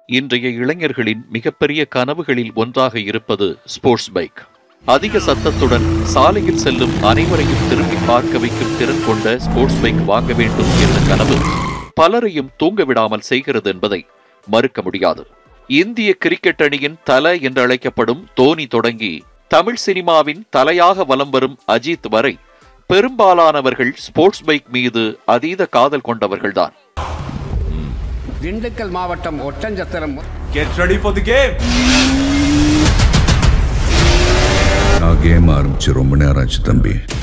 இன்றைய இளைஞர்களின் மிகப்பெரிய கனவுகளில் ஒன்றாக இருப்பது ஸ்போர்ட்ஸ் பைக் அதிக சத்தத்துடன் சாலையில் செல்லும் அனைவரையும் திரும்பி பார்க்க வைக்கும் திறன் கொண்ட ஸ்போர்ட்ஸ் பைக் வாங்க வேண்டும் என்ற கனவு பலரையும் தூங்க விடாமல் செய்கிறது என்பதை மறுக்க முடியாது இந்திய கிரிக்கெட் அணியின் தல என்று அழைக்கப்படும் தோனி தொடங்கி தமிழ் சினிமாவின் தலையாக வலம் வரும் அஜித் வரை பெரும்பாலானவர்கள் ஸ்போர்ட்ஸ் பைக் மீது அதீத காதல் கொண்டவர்கள்தான் திண்டுக்கல் மாவட்டம் Oddanchatram Get ready for the game. நான் கேம் ஆரம்பிச்சு ரொம்ப நேரம் ஆச்சு தம்பி